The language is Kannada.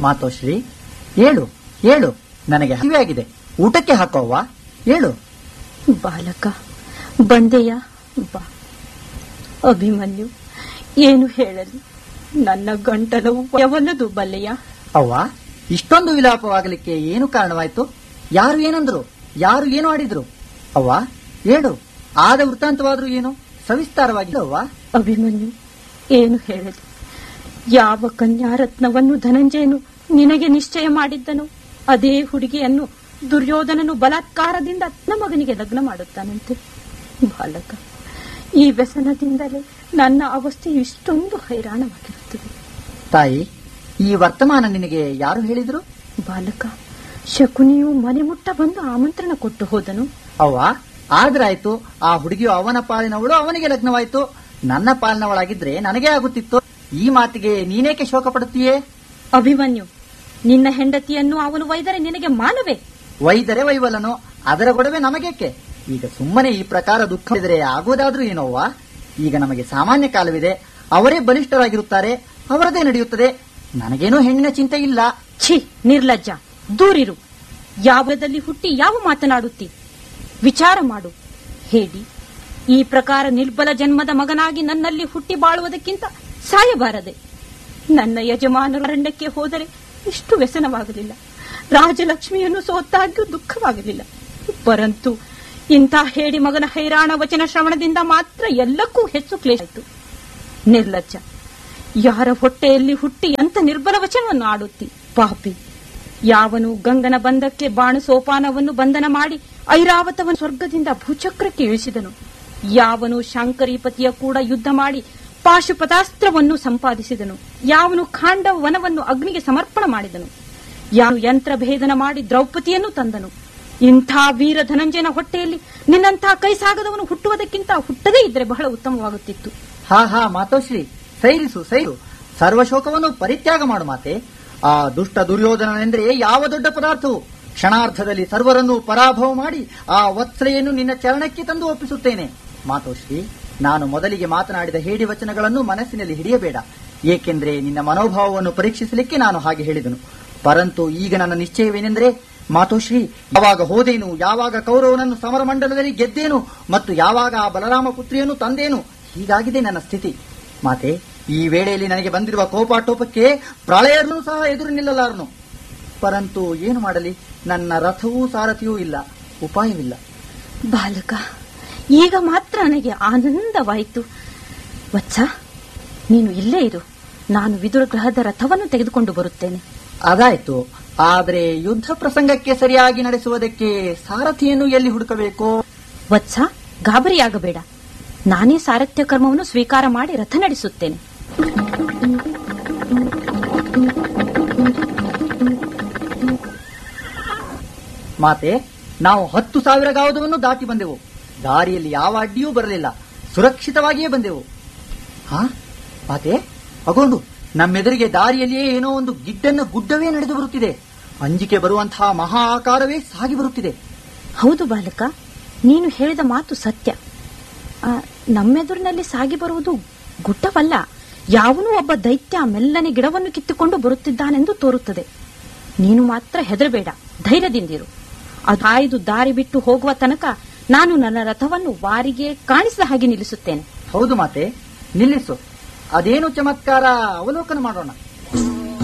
ಮಾತೋಶ್ರೀ ಏಳು ಏಳು ನನಗೆ ಹಸಿವೆ ಆಗಿದೆ ಊಟಕ್ಕೆ ಹಾಕೋವ್ವ ಏಳು ಬಾಲಕ ಬಂದೆಯಾ ಬಾ ಅಭಿಮನ್ಯು ಏನು ಹೇಳಲಿ ನನ್ನ ಗಂಟಲವು ಯವಲ್ಲದು ಬಲ್ಲೆಯ ಅವ್ವ ಇಷ್ಟೊಂದು ವಿಲಾಪವಾಗಲಿಕ್ಕೆ ಏನು ಕಾರಣವಾಯ್ತು ಯಾರು ಏನಂದ್ರು ಯಾರು ಏನು ಆಡಿದ್ರು ಅವ್ವ ಏಳು ಆದ ವೃತ್ತಾಂತವಾದ್ರೂ ಏನು ಸವಿಸ್ತಾರವಾಗಿ ಅವ್ವ ಅಭಿಮನ್ಯು ಏನು ಹೇಳಲಿ ಯಾವ ಕನ್ಯಾರತ್ನವನ್ನು ಧನಂಜಯನು ನಿನಗೆ ನಿಶ್ಚಯ ಮಾಡಿದ್ದನು ಅದೇ ಹುಡುಗಿಯನ್ನು ದುರ್ಯೋಧನನು ಬಲಾತ್ಕಾರದಿಂದ ತನ್ನ ಮಗನಿಗೆ ಲಗ್ನ ಮಾಡುತ್ತಾನಂತೆ ಬಾಲಕ ಈ ವ್ಯಸನದಿಂದಲೇ ನನ್ನ ಅವಸ್ಥೆ ಇಷ್ಟೊಂದು ಹೈರಾಣವಾಗಿರುತ್ತದೆ ತಾಯಿ ಈ ವರ್ತಮಾನ ನಿನಗೆ ಯಾರು ಹೇಳಿದ್ರು ಬಾಲಕ ಶಕುನಿಯು ಮನೆ ಮುಟ್ಟ ಬಂದು ಆಮಂತ್ರಣ ಕೊಟ್ಟು ಹೋದನು ಅವ್ವ ಆದ್ರಾಯ್ತು ಆ ಹುಡುಗಿಯು ಅವನ ಪಾಲಿನವಳು ಅವನಿಗೆ ಲಗ್ನವಾಯ್ತು ನನ್ನ ಪಾಲಿನವಳಾಗಿದ್ರೆ ನನಗೆ ಆಗುತ್ತಿತ್ತು ಈ ಮಾತಿಗೆ ನೀನೇಕೆ ಶೋಕ ಪಡುತ್ತೀಯೇ ಅಭಿಮನ್ಯು ನಿನ್ನ ಹೆಂಡತಿಯನ್ನು ಅವನು ಒಯ್ದರೆ ನಿನಗೆ ಮಾನವೇ ವೈದರೆ ವೈವಲನು ಅದರ ಗೊಡವೆ ನಮಗೇಕೆ ಈಗ ಸುಮ್ಮನೆ ಈ ಪ್ರಕಾರ ದುಃಖ ಇದ್ರೆ ಆಗುವುದಾದ್ರೂ ಏನೋವ್ವ ಈಗ ನಮಗೆ ಸಾಮಾನ್ಯ ಕಾಲವಿದೆ ಅವರೇ ಬಲಿಷ್ಠರಾಗಿರುತ್ತಾರೆ ಅವರದೇ ನಡೆಯುತ್ತದೆ ನನಗೇನೂ ಹೆಣ್ಣಿನ ಚಿಂತೆ ಇಲ್ಲ ಛೀ ನಿರ್ಲಜ್ಜ ದೂರಿರು ಯಾವದಲ್ಲಿ ಹುಟ್ಟಿ ಯಾವ ಮಾತನಾಡುತ್ತಿ ವಿಚಾರ ಮಾಡು ಹೇಳಿ ಈ ಪ್ರಕಾರ ನಿರ್ಬಲ ಜನ್ಮದ ಮಗನಾಗಿ ನನ್ನಲ್ಲಿ ಹುಟ್ಟಿ ಬಾಳುವುದಕ್ಕಿಂತ ಸಾಯಬಾರದೆ ನನ್ನ ಯಜಮಾನರು ಅರಣ್ಯಕ್ಕೆ ಹೋದರೆ ಇಷ್ಟು ವ್ಯಸನವಾಗಲಿಲ್ಲ ರಾಜಲಕ್ಷ್ಮಿಯನ್ನು ಸೋತಾಗ್ಯೂ ದುಃಖವಾಗಲಿಲ್ಲ ಪರಂತು ಇಂಥ ಹೇಡಿ ಮಗನ ಹೈರಾಣ ವಚನ ಶ್ರವಣದಿಂದ ಮಾತ್ರ ಎಲ್ಲಕ್ಕೂ ಹೆಚ್ಚು ಕ್ಲೇಶ ಆಯಿತು ನಿರ್ಲಜ್ಜ ಯಾರ ಹೊಟ್ಟೆಯಲ್ಲಿ ಹುಟ್ಟಿ ಅಂತ ನಿರ್ಬಲ ವಚನವನ್ನು ಆಡುತ್ತಿ ಪಾಪಿ ಯಾವನು ಗಂಗನ ಬಂಧಕ್ಕೆ ಬಾಣ ಸೋಪಾನವನ್ನು ಬಂಧನ ಮಾಡಿ ಐರಾವತವನ್ನು ಸ್ವರ್ಗದಿಂದ ಭೂಚಕ್ರಕ್ಕೆ ಇಳಿಸಿದನು ಯಾವನು ಶಾಂಕರೀಪತಿಯ ಕೂಡ ಯುದ್ಧ ಮಾಡಿ ಪಾಶುಪತಾಸ್ತ್ರವನ್ನು ಸಂಪಾದಿಸಿದನು ಯಾವನು ಖಾಂಡವ ವನವನ್ನು ಅಗ್ನಿಗೆ ಸಮರ್ಪಣ ಮಾಡಿದನು ಯಾರು ಯಂತ್ರ ಭೇದನ ಮಾಡಿ ದ್ರೌಪದಿಯನ್ನು ತಂದನು ಇಂಥ ವೀರ ಧನಂಜಯನ ಹೊಟ್ಟೆಯಲ್ಲಿ ನಿನ್ನಂಥ ಕೈ ಸಾಗದವನು ಹುಟ್ಟುವುದಕ್ಕಿಂತ ಹುಟ್ಟದೇ ಇದ್ರೆ ಬಹಳ ಉತ್ತಮವಾಗುತ್ತಿತ್ತು ಹಾ ಹಾ ಮಾತೋಶ್ರೀ ಸೈರಿಸು ಸೈರು ಸರ್ವಶೋಕವನ್ನು ಪರಿತ್ಯಾಗ ಮಾಡು ಮಾತೆ ಆ ದುಷ್ಟ ದುರ್ಯೋಧನನೆಂದ್ರೆ ಯಾವ ದೊಡ್ಡ ಪದಾರ್ಥವು ಕ್ಷಣಾರ್ಧದಲ್ಲಿ ಸರ್ವರನ್ನು ಪರಾಭವ ಮಾಡಿ ಆ ವತ್ಸಲೆಯನ್ನು ನಿನ್ನ ಚರಣಕ್ಕೆ ತಂದು ಒಪ್ಪಿಸುತ್ತೇನೆ ಮಾತೋಶ್ರೀ ನಾನು ಮೊದಲಿಗೆ ಮಾತನಾಡಿದ ಹೇಡಿ ವಚನಗಳನ್ನು ಮನಸ್ಸಿನಲ್ಲಿ ಹಿಡಿಯಬೇಡ ಏಕೆಂದ್ರೆ ನಿನ್ನ ಮನೋಭಾವವನ್ನು ಪರೀಕ್ಷಿಸಲಿಕ್ಕೆ ನಾನು ಹಾಗೆ ಹೇಳಿದನು ಪರಂತು ಈಗ ನನ್ನ ನಿಶ್ಚಯವೇನೆಂದರೆ ಮಾತೋಶ್ರೀ ಯಾವಾಗ ಹೋದೇನು ಯಾವಾಗ ಕೌರವನನ್ನು ಸಮರಮಂಡಲದಲ್ಲಿ ಗೆದ್ದೇನು ಮತ್ತು ಯಾವಾಗ ಆ ಬಲರಾಮ ಪುತ್ರಿಯನ್ನು ತಂದೇನು ಹೀಗಾಗಿದೆ ನನ್ನ ಸ್ಥಿತಿ ಮಾತೆ ಈ ವೇಳೆಯಲ್ಲಿ ನನಗೆ ಬಂದಿರುವ ಕೋಪಾಟೋಪಕ್ಕೆ ಪ್ರಳಯರೂ ಸಹ ಎದುರು ನಿಲ್ಲಲಾರನು ಪರಂತು ಏನು ಮಾಡಲಿ ನನ್ನ ರಥವೂ ಸಾರಥಿಯೂ ಇಲ್ಲ ಉಪಾಯವಿಲ್ಲ ಬಾಲಕ ಈಗ ಮಾತ್ರ ನನಗೆ ಆನಂದವಾಯಿತು ವತ್ಸ ನೀನು ಇಲ್ಲೇ ಇರು ನಾನು ವಿದುರ ಗ್ರಹದ ರಥವನ್ನು ತೆಗೆದುಕೊಂಡು ಬರುತ್ತೇನೆ ಅದಾಯ್ತು ಆದರೆ ಯುದ್ಧ ಪ್ರಸಂಗಕ್ಕೆ ಸರಿಯಾಗಿ ನಡೆಸುವುದಕ್ಕೆ ಸಾರಥಿಯನ್ನು ಎಲ್ಲಿ ಹುಡುಕಬೇಕು ವತ್ಸ ಗಾಬರಿಯಾಗಬೇಡ ನಾನೇ ಸಾರಥ್ಯ ಕರ್ಮವನ್ನು ಸ್ವೀಕಾರ ಮಾಡಿ ರಥ ನಡೆಸುತ್ತೇನೆ ಮಾತೆ ನಾವು ಹತ್ತು ಸಾವಿರ ಗಾವದವನ್ನು ದಾಟಿ ಬಂದೆವು ದಾರಿಯಲ್ಲಿ ಯಾವ ಅಡ್ಡಿಯೂ ಬರಲಿಲ್ಲ ಸುರಕ್ಷಿತವಾಗಿಯೇ ಬಂದೆವು ಹಾ ಮಾತೆ ಅಗೊಂಡು ನಮ್ಮೆದುರಿಗೆ ದಾರಿಯಲ್ಲಿಯೇ ಏನೋ ಒಂದು ಗಿಡ್ಡನ್ನ ಗುಡ್ಡವೇ ನಡೆದು ಬರುತ್ತಿದೆ ಅಂಜಿಕೆ ಬರುವಂತಹ ಮಹಾ ಆಕಾರವೇ ಸಾಗಿ ಬರುತ್ತಿದೆ ಹೌದು ಬಾಲಕ ನೀನು ಹೇಳಿದ ಮಾತು ಸತ್ಯ ಆ, ನಮ್ಮೆದುರಿನಲ್ಲಿ ಸಾಗಿ ಬರುವುದು ಗುಡ್ಡವಲ್ಲ ಯಾವನೂ ಒಬ್ಬ ದೈತ್ಯ ಮೆಲ್ಲನೆ ಗಿಡವನ್ನು ಕಿತ್ತುಕೊಂಡು ಬರುತ್ತಿದ್ದಾನೆಂದು ತೋರುತ್ತದೆ ನೀನು ಮಾತ್ರ ಹೆದರಬೇಡ ಧೈರ್ಯದಿಂದಿರು ಅದು ಆಯ್ದು ದಾರಿ ಬಿಟ್ಟು ಹೋಗುವ ತನಕ ನಾನು ನನ್ನ ರಥವನ್ನು ವಾರಿಗೆ ಕಾಣಿಸಿದ ಹಾಗೆ ನಿಲ್ಲಿಸುತ್ತೇನೆ ಹೌದು ಮಾತೆ ನಿಲ್ಲಿಸು ಅದೇನು ಚಮತ್ಕಾರ ಅವಲೋಕನ ಮಾಡೋಣ